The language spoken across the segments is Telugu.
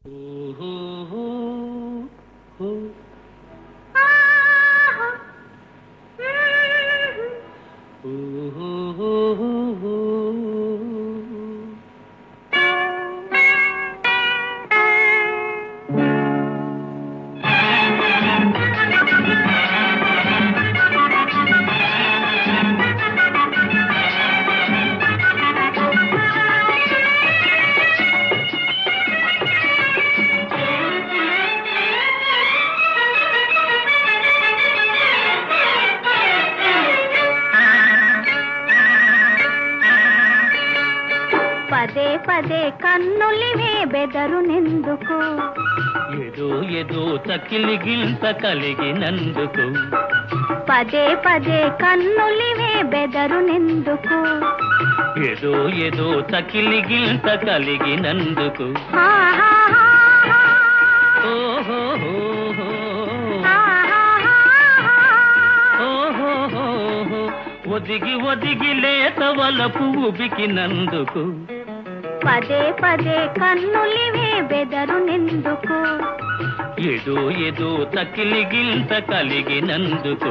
పదే పదే కన్నులివే బెదరు నిందుకు ఏదో ఏదో తకిలి గింత కలిగినందుకు పదే పదే కన్నులివే బెదరు నిందుకు ఏదో ఏదో తకిలి గింత కలిగినందుకు హా, హా, హా, హా. ఓహో హా, హా, హా, హా. ఓహో ఒదిగి ఒదిగి లేత వలపు ఉబికినందుకు పదే పదే కన్నులివే బెదరు నిందుకు ఏదో ఏదో తకిలి గింత కలిగినందుకు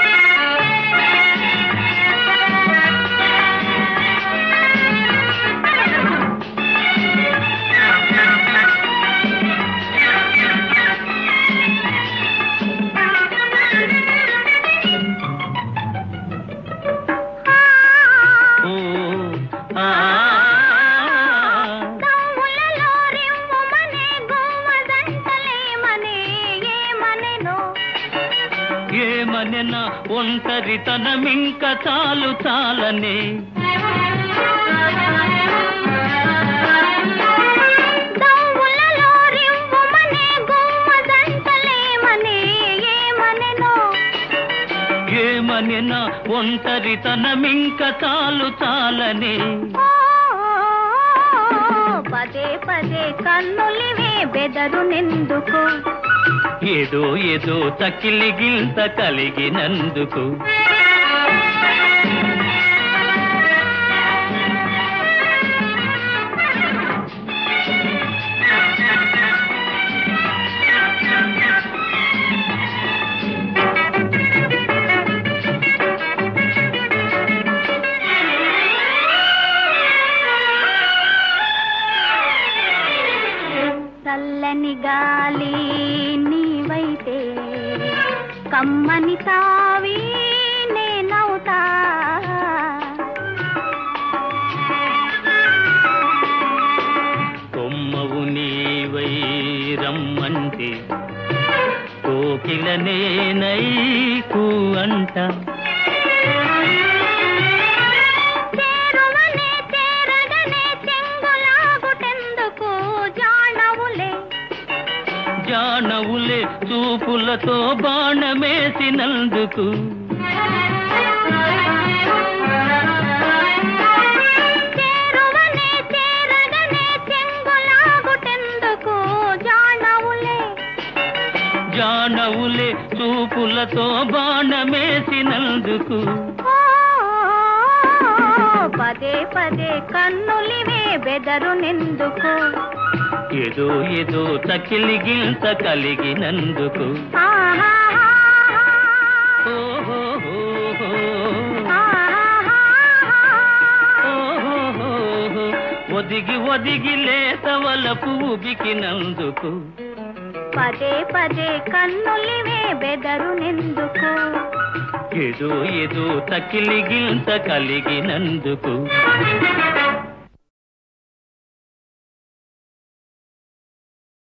ఓ ఆ దమ్ములలో రిమ్ముమనే గుమ్మదంటలేమనే ఏమనెనో ఏమనెన ఒంటరితనమింక చాలు చాలనే దమ్ములలో రిమ్ముమనే గుమ్మదంటలేమనే ఏమనెనో ఏమనెన ఒంటరితనమింక చాలు చాలనే ఓ, పదే పదే కన్నులివే బెదరు నిందుకు ఏదో ఏదో తకిలి గింత కలిగినందుకు చల్లని గాలి నీవైతే కమ్మని తావి నేనవుతా కొమ్మవు నీవై రమ్మంటే కోకిల నేనై కూ అంట చేరువనే చేరగనే చెంగులాగుటెందుకు జానవులే జానవులే చూపులతో బాణమేసినందుకు చేరువనే చేరగనే చెంగులాగుటెందుకు జానవులే జానవులే చూపులతో బాణమేసినందుకు ఓ, పదే పదే కన్నులివే బెదరు నిందుకు ఏదో ఏదో తకిలి గింత కలిగినందుకు ఓహో ఓహో ఒదిగి ఒదిగి లేత వలపు ఉబికినందుకు పదే పదే కన్నులివే బెదరు నిందుకు ఏదో ఏదో తకిలి గింత కలిగినందుకు